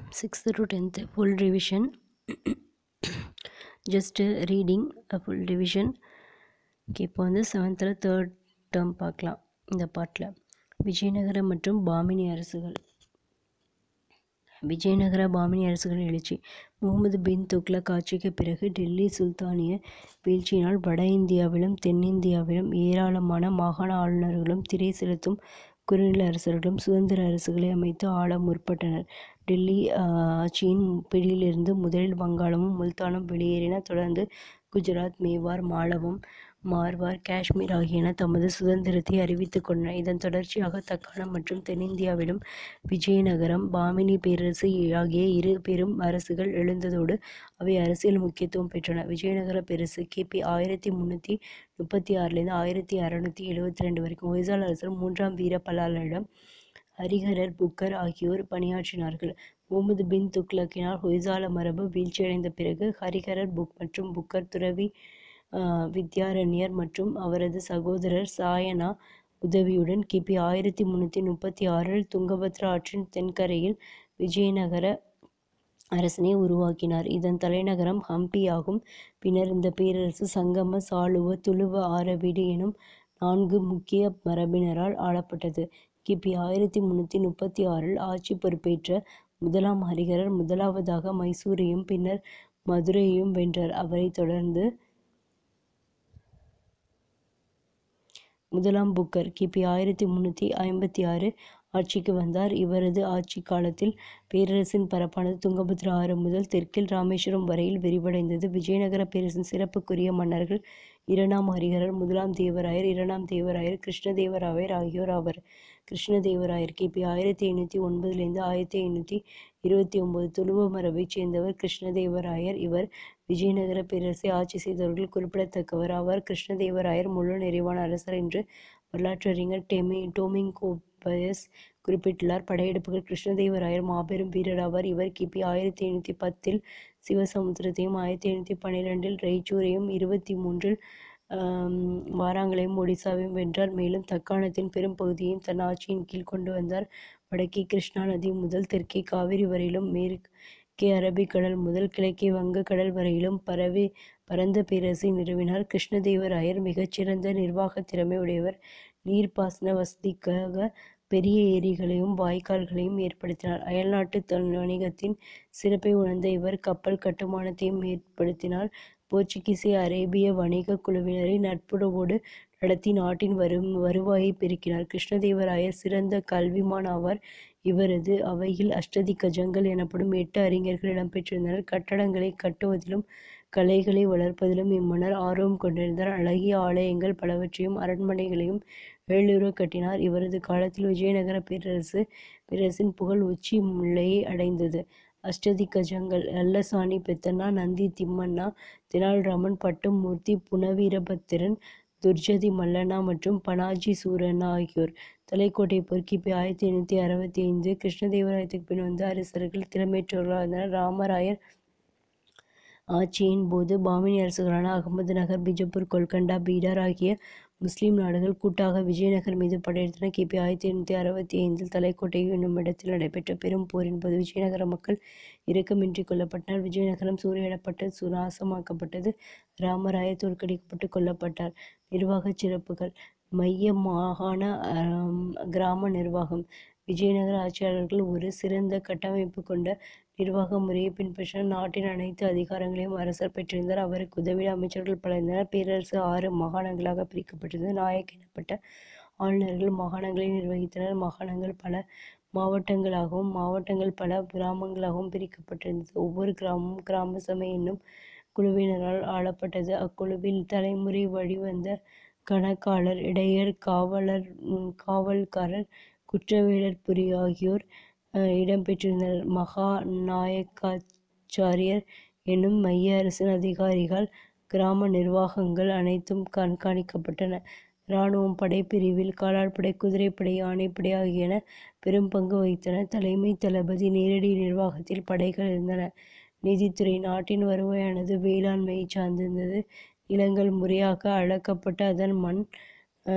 Sixth to tenth full revision just reading full revision okay இப்போ வந்து செவன்த்தில் third term பார்க்கலாம் இந்த பாட்டில் விஜயநகர மற்றும் பாமினி அரசுகள் விஜயநகர பாமினி அரசுகள் எழுச்சி முகமது பின் துக்ளக் ஆட்சிக்கு பிறகு டெல்லி சுல்தானிய வீழ்ச்சியினால் வட இந்தியாவிலும் தென்னிந்தியாவிலும் ஏராளமான மாகாண ஆளுநர்களும் திரை செலுத்தும் குறுநில அரசர்களும் சுதந்திர அரசுகளை அமைத்து ஆள முற்பட்டனர் டெல்லி ஆட்சியின் பிடியிலிருந்து முதலில் வங்காளமும் முல்தானும் வெளியேறின தொடர்ந்து குஜராத் மேவார் மாலவம் மார்வார் காஷ்மீர் ஆகியன தமது சுதந்திரத்தை அறிவித்துக் கொண்டன இதன் தொடர்ச்சியாக தக்காணம் மற்றும் தென்னிந்தியாவிலும் விஜயநகரம் பாமினி பேரரசு ஆகிய இரு பெரும் அரசுகள் எழுந்ததோடு அவை அரசியல் முக்கியத்துவம் பெற்றன விஜயநகர பேரரசு கிபி ஆயிரத்தி முன்னூற்றி முப்பத்தி ஆறிலிருந்து ஆயிரத்தி அறநூற்றி எழுபத்தி ரெண்டு வரைக்கும் ஹொய்சால் அரசர் மூன்றாம் வீரபல்லாளரிடம் ஹரிஹரர் புக்கர் ஆகியோர் பணியாற்றினார்கள் முகமது பின் துக்ளக்கினால் ஹொய்சால மரபு வீழ்ச்சியடைந்த பிறகு ஹரிஹரர் புக் மற்றும் புக்கர் துறவி வித்யாரண்யர் மற்றும் அவரது சகோதரர் சாயனா உதவியுடன் கிபி ஆயிரத்தி முன்னூற்றி முப்பத்தி ஆறில் துங்கபத்ரா ஆற்றின் தென்கரையில் விஜயநகர அரசனை உருவாக்கினார் இதன் தலைநகரம் ஹம்பி ஆகும் பின்னர் இந்த பேரரசு சங்கம சாளுவ துளுவ ஆரவீடு எனும் நான்கு முக்கிய மரபினரால் ஆளப்பட்டது கிபி ஆயிரத்தி முன்னூற்றி முப்பத்தி ஆறில் ஆட்சி பொறுப்பேற்ற முதலாம் ஹரிஹரர் முதலாவதாக மைசூரையும் பின்னர் மதுரையையும் வென்றார் அவரைத் தொடர்ந்து முதலாம் புக்கர் கிபி ஆயிரத்தி முன்னூற்றி ஐம்பத்தி ஆறு ஆட்சிக்கு வந்தார் இவரது ஆட்சி காலத்தில் பேரரசின் பரப்பானது துங்கபத்ரா ஆறு முதல் தெற்கில் ராமேஸ்வரம் வரையில் விரிவடைந்தது விஜயநகர பேரரசின் சிறப்புக்குரிய மன்னர்கள் இரண்டாம் ஹரிஹரர் முதலாம் தேவராயர் இரண்டாம் தேவராயர் கிருஷ்ணதேவராயர் ஆகியோர் ஆவர் கிருஷ்ணதேவராயர் கிபி ஆயிரத்தி ஐநூற்றி ஒன்பதுலேருந்து ஆயிரத்தி ஐநூற்றி இருபத்தி ஒன்பது துளுவ மரபைச் சேர்ந்தவர் கிருஷ்ணதேவராயர் இவர் விஜயநகர பேரரசை ஆட்சி செய்தவர்கள் குறிப்பிடத்தக்கவர் அவர் கிருஷ்ணதேவராயர் முழு நிறைவான அரசர் என்று வரலாற்றறிஞர் டெமி டோமிங்கோபயஸ் குறிப்பிட்டுள்ளார் படையெடுப்புகள் கிருஷ்ணதேவராயர் மாபெரும் வீரர் ஆவார் இவர் கிபி ஆயிரத்தி ஐநூற்றி பத்தில் சிவசமுத்திரத்தையும் ஆயிரத்தி ஐநூற்றி பன்னிரெண்டில் ரெய்ச்சூரையும் இருபத்தி மூன்றில் வாராங்களையும் ஒடிசாவையும் வென்றார் மேலும் தக்காணத்தின் பெரும் பகுதியையும் தன் ஆட்சியின் கீழ் கொண்டு வந்தார் வடக்கே கிருஷ்ணா நதி முதல் தெற்கே காவிரி வரையிலும் மேற்கே அரபிக்கடல் முதல் கிழக்கே வங்க கடல் வரையிலும் பரவி பரந்த பேரரசை நிறுவினார் கிருஷ்ணதேவராயர் மிகச்சிறந்த நிர்வாக திறமை உடையவர் நீர்ப்பாசன வசதிக்காக பெரிய ஏரிகளையும் வாய்க்கால்களையும் ஏற்படுத்தினார் அயல்நாட்டு தன் வணிகத்தின் சிறப்பை உணர்ந்த இவர் கப்பல் கட்டுமானத்தையும் ஏற்படுத்தினார் போர்ச்சுகீசிய அரேபிய வணிக குழுவினரை நட்புறவோடு நடத்தி நாட்டின் வரும் வருவாயை பெருக்கினார் கிருஷ்ணதேவராயர் சிறந்த கல்விமான் ஆவார் இவரது அவையில் அஷ்டதி கஜங்கள் எனப்படும் எட்டு அறிஞர்கள் இடம்பெற்றிருந்தனர் கட்டடங்களை கட்டுவதிலும் கலைகளை வளர்ப்பதிலும் இம்மன்னர் ஆர்வம் கொண்டிருந்தார் அழகிய ஆலயங்கள் பலவற்றையும் அரண்மனைகளையும் வேலூர கட்டினார் இவரது காலத்தில் விஜயநகர பேரரசு பேரரசின் புகழ் உச்சி முல்லையை அடைந்தது அஷ்டதி கஜங்கள் அல்லசாணி பெத்தண்ணா நந்தி திம்மண்ணா தெனாலிராமன் பட்டுமூர்த்தி புனவீரபத்திரன் துர்ஜதி மல்லண்ணா மற்றும் பனாஜி சூரண்ணா ஆகியோர் தலைக்கோட்டை போர் கிபி ஆயிரத்தி எண்ணூற்றி அறுபத்தி ஐந்து கிருஷ்ணதேவராயத்துக்கு பின் வந்த அரசர்கள் திறமையற்றவர்களாக இருந்தனர் ராமராயர் ஆட்சியின் போது பாமினி அரசுகளான அகமது நகர் பிஜப்பூர் கொல்கண்டா பீடார் ஆகிய முஸ்லிம் நாடுகள் கூட்டாக விஜயநகர் மீது படையெடுத்தன கிபி ஆயிரத்தி எண்ணூற்றி அறுபத்தி ஐந்தில் தலைக்கோட்டை என்னும் இடத்தில் நடைபெற்ற பெரும் போரின் போது விஜயநகர மக்கள் இரக்கமின்றி கொல்லப்பட்டனர் விஜயநகரம் சூறையிடப்பட்டு சுநாசமாக்கப்பட்டது ராமராயர் தோற்கடிக்கப்பட்டு கொல்லப்பட்டார் நிர்வாகச் சிறப்புகள் மைய மாகாண கிராம நிர்வாகம் விஜயநகர ஆட்சியாளர்கள் ஒரு சிறந்த கட்டமைப்பு கொண்ட நிர்வாக முறையை பின்பற்றினர் நாட்டின் அனைத்து அதிகாரங்களையும் அரசர் பெற்றிருந்தார் அவருக்கு உதவிட அமைச்சர்கள் பல இருந்தனர் பேரரசு ஆறு மாகாணங்களாக பிரிக்கப்பட்டிருந்தது நாயக் எனப்பட்ட ஆளுநர்கள் மாகாணங்களை நிர்வகித்தனர் மாகாணங்கள் பல மாவட்டங்களாகவும் மாவட்டங்கள் பல கிராமங்களாகவும் பிரிக்கப்பட்டிருந்தது ஒவ்வொரு கிராமமும் கிராம சபை என்னும் குழுவினரால் ஆளப்பட்டது அக்குழுவில் தலைமுறை வழிவந்த கணக்காளர் இடையர் காவலர் காவல்காரர் குற்றவியலர் புரி ஆகியோர் இடம்பெற்றிருந்தனர் மகா நாயக்காச்சாரியர் என்னும் மைய அரசின் அதிகாரிகள் கிராம நிர்வாகங்கள் அனைத்தும் கண்காணிக்கப்பட்டன இராணுவம் படைப்பிரிவில் காலாட்படை குதிரைப்படை யானைப்படை ஆகியன பெரும் பங்கு வகித்தன தலைமை தளபதி நேரடி நிர்வாகத்தில் படைகள் இருந்தன நிதித்துறை நாட்டின் வருவாயானது வேளாண்மையை சார்ந்திருந்தது நிலங்கள் முறையாக அளக்கப்பட்டு அதன் மண்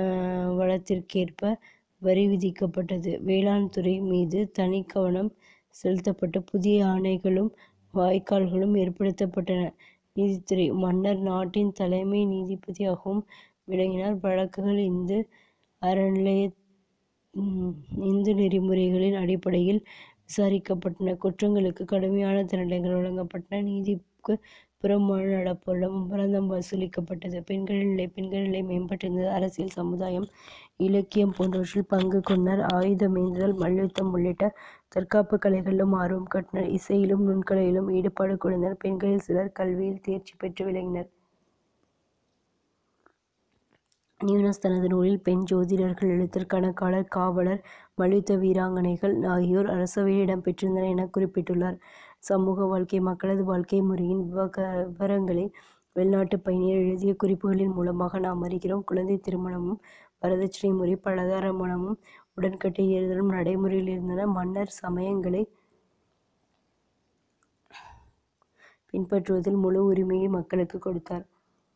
வளத்திற்கேற்ப வரி விதிக்கப்பட்டது வேளாண் துறை மீது தனி கவனம் செலுத்தப்பட்டு புதிய அணைகளும் வாய்க்கால்களும் ஏற்படுத்தப்பட்டன. நீதித்துறை மன்னர் நாட்டின் தலைமை நீதிபதியாகவும் விளங்கினார். வழக்குகள் இந்து அறநிலைய இந்து நெறிமுறைகளின் அடிப்படையில் விசாரிக்கப்பட்டன. குற்றங்களுக்கு கடுமையான தண்டனைகள் வழங்கப்பட்டன. நீதிக்கு புறம்பான நடப்பவர்களிடம் அபராதம் வசூலிக்கப்பட்டது. பெண்களின் நிலை பெண்களின் நிலை மேம்பட்டிருந்தது. அரசியல் சமுதாயம் இலக்கியம் போன்றவற்றில் பங்கு கொண்டனர். ஆயுதமேந்துதல் மல்யுத்தம் உள்ளிட்ட தற்காப்புக் கலைகளிலும் ஆர்வம் காட்டினர். இசையிலும் நுண்கலைகளிலும் ஈடுபாடு கொண்டிருந்தனர். பெண்களில் சிலர் கல்வியில் தேர்ச்சி பெற்று விளங்கினர். நியூனஸ் தனது நூலில் பெண் ஜோதிடர்கள் எழுத்தர் கணக்காளர் காவலர் மல்யுத்த வீராங்கனைகள் ஆகியோர் அரசவையில் இடம் பெற்றிருந்தனர் எனக் குறிப்பிட்டுள்ளார். சமூக வாழ்க்கை மக்களது வாழ்க்கை முறையின் விவரங்களை வெளிநாட்டுப் பயணியர் எழுதிய குறிப்புகளின் மூலமாக நாம் அறிகிறோம். குழந்தைத் திருமணமும் வரதட்சணை முறை பலதார மணமும் உடன்கட்டை ஏறுதலும் நடைமுறையில் இருந்தன. மன்னர் சமயங்களைப் பின்பற்றுவதில் முழு உரிமையை மக்களுக்குக் கொடுத்தார்.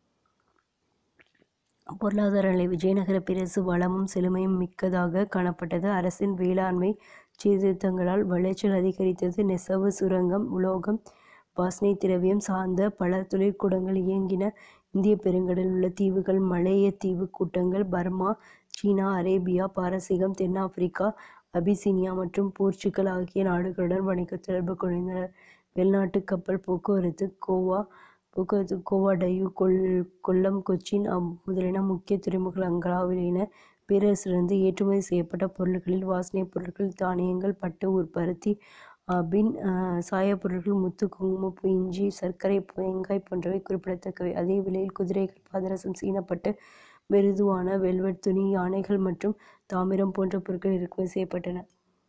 பொருளாதார நிலை விஜயநகரப் பேரரசு வளமும் செழுமையும் மிக்கதாகக் காணப்பட்டது. அரசின் வேளாண்மைச் சீர்திருத்தங்களால் விளைச்சல் அதிகரித்தது. நெசவு சுரங்கம் உலோகம் வாசனைத் திரவியம் சார்ந்த பல தொழிற்கூடங்கள் இயங்கின. இந்தியப் பெருங்கடலில் உள்ள தீவுகள் மலேயத் தீவுக் கூட்டங்கள் பர்மா சீனா அரேபியா பாரசீகம் தென் ஆப்பிரிக்கா அபிசீனியா மற்றும் போர்ச்சுகல் ஆகிய நாடுகளுடன் வணிகத் தொடர்பு கொண்டிருந்தனர். வெளிநாட்டுக் கப்பல் போக்குவரத்து கோவா போக்குவரத்து கோவா டையூ கொல்லம் கொச்சின் முதலியன முக்கிய துறைமுகங்களாயின. பேரரசிலிருந்து ஏற்றுமதி செய்யப்பட்ட பொருள்களில் வாசனைப் பொருட்கள் தானியங்கள் பட்டு பருத்தி பின் சாயப் பொருட்கள் முத்து குங்குமப்பூ இஞ்சி சர்க்கரை தேங்காய் போன்றவை குறிப்பிடத்தக்கவை. அதே வேளையில் குதிரைகள் பாதரசம் சீனப்பட்டு மிருதுவான வெல்வெட் துணி யானைகள் மற்றும் தாமிரம் போன்ற பொருட்கள் இறக்குமதி செய்யப்பட்டன.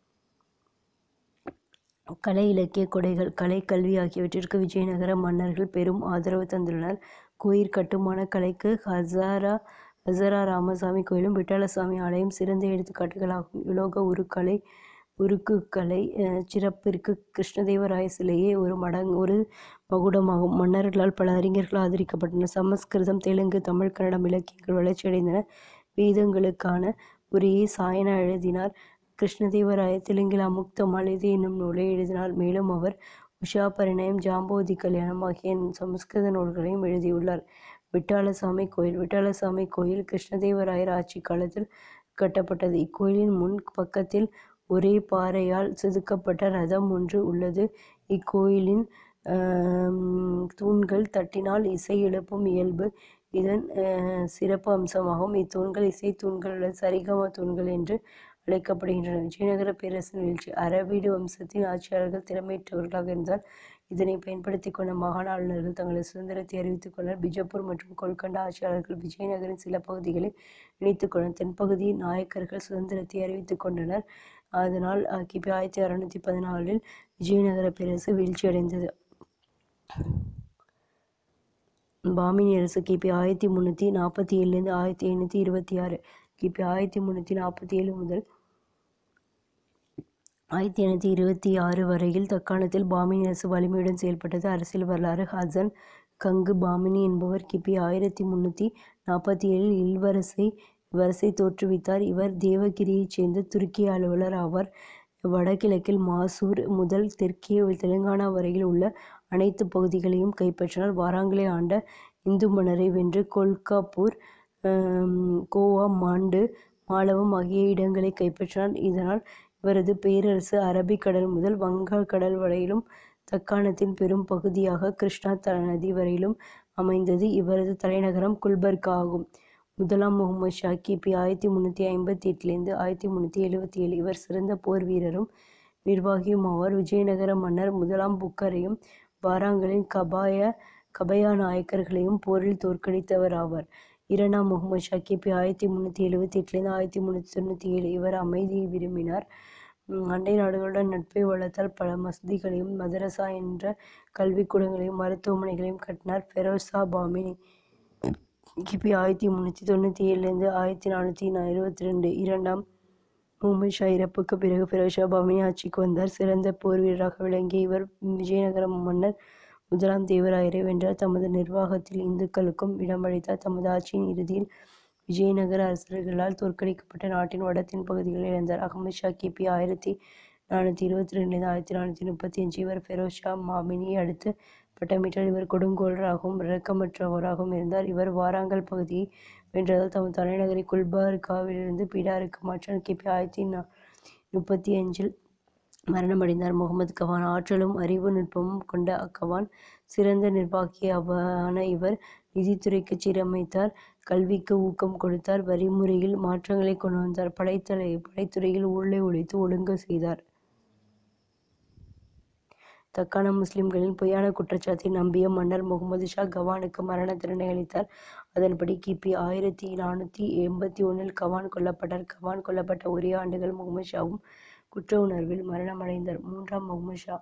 கலை இலக்கியக் கொடைகள் கலை கல்வி ஆகியவற்றிற்கு விஜயநகர மன்னர்கள் பெரும் ஆதரவு தந்துள்ளனர். கோயிற் கட்டுமானக் கலைக்கு ஹஸரா ராமசாமி கோயிலும் விட்டலசாமி ஆலயமும் சிறந்த எடுத்துக்காட்டுகளாகும். உலோக உருக்குக் கலைச் சிறப்பிற்கு கிருஷ்ணதேவராய சிலையே ஒரு மகுடமாகும். மன்னர்களால் பல அறிஞர்கள் ஆதரிக்கப்பட்டனர். சமஸ்கிருதம் தெலுங்கு தமிழ் கன்னடம் இலக்கியங்கள் வளர்ச்சியடைந்தன. வேதங்களுக்கான உரையை சாயணா எழுதினார். கிருஷ்ணதேவராயர் தெலுங்கில் அமுக்த மால்யதை என்னும் நூலை எழுதினார். மேலும் அவர் உஷாபரிணயம் ஜாம்பவதி கல்யாணம் ஆகிய சமஸ்கிருத நூல்களையும் எழுதியுள்ளார். விட்டாலசாமி கோயில் விட்டாலசாமி கோயில் கிருஷ்ணதேவராயர் ஆட்சிக் காலத்தில் கட்டப்பட்டது. இக்கோயிலின் முன் பக்கத்தில் ஒரே பாறையால் செதுக்கப்பட்ட ரதம் ஒன்று உள்ளது. இக்கோயிலின் தூண்கள் தட்டினால் இசை எழுப்பும் இயல்பு இதன் சிறப்பு அம்சமாகும். இத்தூண்கள் இசைத் தூண்கள் அல்லது சரிகம தூண்கள் என்று அழைக்கப்படுகின்றன. விஜயநகரப் பேரரசின் வீழ்ச்சி அரவீடு வம்சத்தின் ஆட்சியாளர்கள் திறமையற்றவர்களாக இருந்ததால் இதனைப் பயன்படுத்திக் கொண்ட மாகாண ஆளுநர்கள் தங்களது சுதந்திரத்தை அறிவித்துக் கொண்டனர். பிஜப்பூர் மற்றும் கோல்கண்டா ஆட்சியாளர்கள் விஜயநகரின் சில பகுதிகளை இணைத்துக் கொண்டனர். தென்பகுதி நாயக்கர்கள் சுதந்திரத்தை அறிவித்துக் கொண்டனர். அதனால் கி. பி. ஆயிரத்தி அறுநூற்றி பதினாலில் விஜயநகரப் பேரரசு வீழ்ச்சியடைந்தது. பாமினி அரசு கி. பி. ஆயிரத்தி முன்னூற்றி நாற்பத்தி ஏழிலிருந்து ஆயிரத்தி ஐநூற்றி இருபத்தி ஆறு கி. பி. ஆயிரத்தி முன்னூற்றி நாற்பத்தி ஏழு முதல் ஆயிரத்தி ஐநூற்றி இருபத்தி ஆறு வரையில் தக்காணத்தில் பாமினி அரசு வலிமையுடன் செயல்பட்டது. அரசியல் வரலாறு ஹசன் கங்கு பாமினி என்பவர் கி. பி. ஆயிரத்தி முன்னூற்றி நாற்பத்தி ஏழில் இவ்வரசைத் தோற்றுவித்தார். இவர் தேவகிரியைச் சேர்ந்த துருக்கிய அலுவலர் ஆவார். வடகிழக்கில் மாசூர் முதல் தெற்கே தெலுங்கானா வரையில் உள்ள அனைத்துப் பகுதிகளையும் கைப்பற்றினார். வாரங்கலை ஆண்ட இந்து மன்னரை வென்று கொல்காப்பூர் கோவா மாண்டு மாளவம் ஆகிய இடங்களைக் கைப்பற்றினார். இதனால் இவரது பேரரசு அரபிக் கடல் முதல் வங்கக் கடல் வரையிலும் தக்காணத்தின் பெரும் பகுதியாக கிருஷ்ணா நதி வரையிலும் அமைந்தது. இவரது தலைநகரம் குல்பர்கா ஆகும். முதலாம் முகமது ஷா கி. பி. ஆயிரத்தி முன்னூற்றி ஐம்பத்தி எட்டிலிருந்து ஆயிரத்தி முன்னூற்றி எழுபத்தி ஏழு இவர் சிறந்த போர் வீரரும் நிர்வாகியுமாவார். விஜயநகர மன்னர் முதலாம் புக்கரையும் வாரங்கலின் கபயா நாயக்கர்களையும் போரில் தோற்கடித்தவராவார். இரண்டாம் முகமது ஷா கி. பி. ஆயிரத்தி முன்னூற்றி எழுபத்தி எட்டிலிருந்து ஆயிரத்தி முன்னூற்றி தொண்ணூற்றி ஏழு இவர் அமைதியை விரும்பினார். அண்டை நாடுகளுடன் நட்பை வளர்த்தார். பல மசூதிகளையும் மதரசா என்ற கல்விக் கூடங்களையும் மருத்துவமனைகளையும் கட்டினார். பெரோஸ் ஷா பாமினி கி. பி. ஆயிரத்தி முன்னூற்றி தொண்ணூற்றி ஏழிலிருந்து ஆயிரத்தி நானூற்றி இருபத்திரண்டு இரண்டாம் முகமது ஷா இறப்புக்குப் பிறகு பெரோஸ் ஷா பாமினி ஆட்சிக்கு வந்தார். சிறந்த போர் வீரராக விளங்கிய இவர் விஜயநகர மன்னர் முதலாம் தேவராயரை வென்றார். தமது நிர்வாகத்தில் இந்துக்களுக்கும் இடமளித்தார். தமது ஆட்சியின் இறுதியில் விஜயநகர அரசர்களால் தோற்கடிக்கப்பட்டு நாட்டின் வட தென் பகுதிகளை இழந்தார். அகமது ஷா கி. பி. ஆயிரத்தி நானூற்றி இருபத்தி ரெண்டுலேருந்து ஆயிரத்தி நானூற்றி முப்பத்தி அஞ்சு இவர் ஃபெரோஸ் ஷா மாமினியை அடுத்து பட்டமிட்டார் இவர் கொடுங்கோலராகவும் இரக்கமற்றவராகவும் இருந்தார் இவர் வாராங்கல் பகுதியை வென்றதால் தமது தலைநகரை குல்பர்காவிலிருந்து பீடாருக்கு மாற்றார் கிபி ஆயிரத்தி நா முப்பத்தி அஞ்சில் மரணமடைந்தார் முகமது கவான் ஆற்றலும் அறிவு நுட்பமும் கொண்ட அக்கவான் சிறந்த நிர்வாகியாவான இவர் நிதித்துறைக்கு சீரமைத்தார் கல்விக்கு ஊக்கம் கொடுத்தார் வரிமுறையில் மாற்றங்களை கொண்டு வந்தார் படைத்தலை படைத்துறையில் ஊழலை ஒழித்து ஒழுங்கு செய்தார் தக்கான முஸ்லிம்களின் பொய்யான குற்றச்சாட்டை நம்பிய மன்னர் முகமது ஷா கவானுக்கு மரண தண்டனை அளித்தார் அதன்படி கிபி ஆயிரத்தி நானூற்றி எண்பத்தி ஒன்றில் கவான் கொல்லப்பட்டார் கவான் கொல்லப்பட்ட ஒரே ஆண்டுகள் முகமது ஷாவும் குற்ற உணர்வில் மரணமடைந்தார் மூன்றாம் முகமது ஷா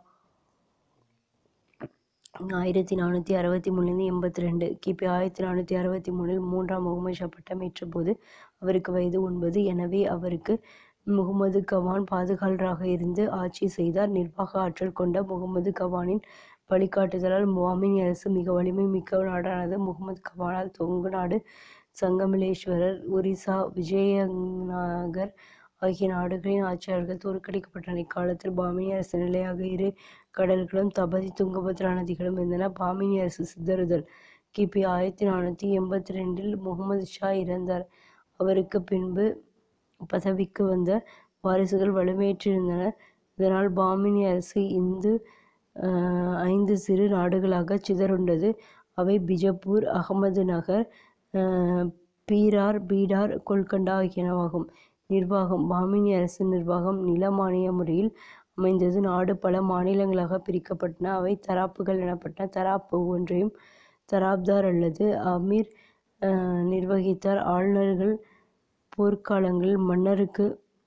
ஆயிரத்தி நானூற்றி அறுபத்தி மூணுலேருந்து எண்பத்தி ரெண்டு கிபி ஆயிரத்தி நானூற்றி அறுபத்தி மூணில் மூன்றாம் முகமது ஷா பட்டமேற்ற போது அவருக்கு வயது ஒன்பது எனவே அவருக்கு முகமது கவான் பாதுகாவலராக இருந்து ஆட்சி செய்தார் நிர்வாக ஆற்றல் கொண்ட முகமது கவானின் வழிகாட்டுதலால் முவாமின் அரசு மிக வலிமை மிக்க நாடானது முகமது கவானால் தொங்கு நாடு சங்கமிலேஸ்வரர் ஒரிசா விஜயநகர் ஆகிய நாடுகளின் ஆட்சியாளர்கள் தோற்கடிக்கப்பட்டனர் இக்காலத்தில் பாமினி அரசு நிலையாக இரு கடல்களும் தபதி துங்கபத்ரா நதிகளும் இருந்தன பாமினி அரசு சிதறுதல் கிபி ஆயிரத்தி நானூற்றி எண்பத்தி ரெண்டில் முகமது ஷா இறந்தார் அவருக்கு பின்பு பதவிக்கு வந்த வாரிசுகள் வலுமேற்றிருந்தனர் இதனால் பாமினி அரசு இந்து ஐந்து சிறு நாடுகளாக சிதறுண்டது அவை பிஜப்பூர் அகமது நகர் பீரார் பீடார் கொல்கண்டா ஆகியனவாகும் நிர்வாகம் பாமினி அரசு நிர்வாகம் நில மானிய முறையில் அமைந்தது நாடு பல மாநிலங்களாக பிரிக்கப்பட்டன அவை தராப்புகள் எனப்பட்டன தராப்பு ஒவ்வொன்றையும் தராப்தார் அல்லது அமீர் நிர்வகித்தார் ஆளுநர்கள் போர்க்காலங்களில் மன்னருக்கு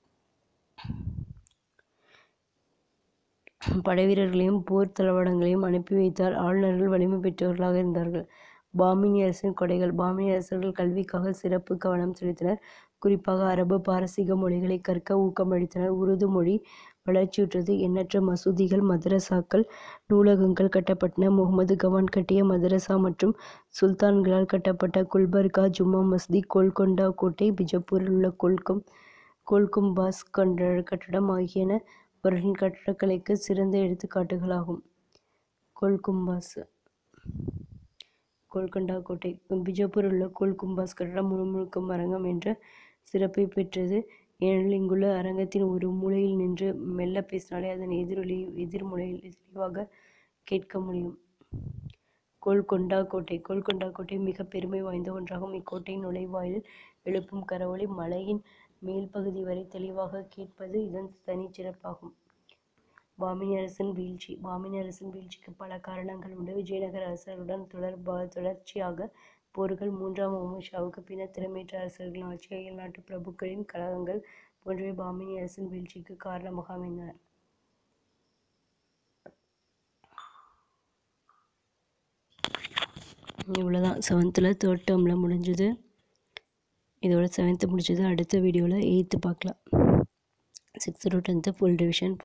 படைவீரர்களையும் போர் தளவாடங்களையும் அனுப்பி வைத்தார் ஆளுநர்கள் வலிமை பெற்றவர்களாக இருந்தார்கள் பாமினி அரசின் கொடைகள் பாமினி அரசர்கள் கல்விக்காக சிறப்பு கவனம் செலுத்தினர் குறிப்பாக அரபு பாரசீக மொழிகளை கற்க ஊக்கமளித்தனர் உருது மொழி வளர்ச்சியுற்றது எண்ணற்ற மசூதிகள் மதரசாக்கள் நூலகங்கள் கட்டப்பட்டன முகமது கவான் கட்டிய மதரசா மற்றும் சுல்தான்களால் கட்டப்பட்ட குல்பர்கா ஜும்மா மஸ்தி கோல்கொண்டா கோட்டை பிஜப்பூரில் உள்ள கோல்கம் கோல்கும்பாஸ் கண்ட கட்டடம் ஆகியன அவர்களின் கட்டடக்கலைக்கு சிறந்த எடுத்துக்காட்டுகளாகும் கோல்கும்பாஸ் கோல்கண்டா கோட்டை பிஜப்பூரில் உள்ள கோல்கும்பாஸ் கட்டடம் முழுமுழுக்க அரங்கம் என்ற சிறப்பை பெற்றது ஏனெனில் இங்குள்ள அரங்கத்தின் ஒரு மூலையில் நின்று மெல்ல பேசினாலே அதன் எதிரொலி எதிர்முனையில் தெளிவாக கேட்க முடியும் கோல்கொண்டா கோட்டை கோல்கொண்டா கோட்டை மிக பெருமை வாய்ந்த ஒன்றாகும் இக்கோட்டையின் நுழைவாயில் எழுப்பும் கரவொலி மலையின் மேல் பகுதி வரை தெளிவாக கேட்பது இதன் தனிச்சிறப்பாகும் பாமினி அரசின் வீழ்ச்சி பாமினி அரசின் வீழ்ச்சிக்கு பல காரணங்கள் உண்டு விஜயநகர அரசர்களுடன் தொடர்பா தொடர்ச்சியாக போர்கள் மூன்றாம் முகமது ஷாவுக்கு பின்னர் திறமையற்ற அரசர்களின் ஆட்சி அயல் நாட்டு பிரபுக்களின் கழகங்கள் போன்றவை பாமினி அரசின் வீழ்ச்சிக்கு காரணமாக அமைந்தன இவ்வளோதான் செவன்த்தில் தேர்ட் டேர்மில் முடிஞ்சது இதோட செவன்த்து முடிச்சது அடுத்த வீடியோவில் எயித்து பார்க்கலாம் sixth to tenth full division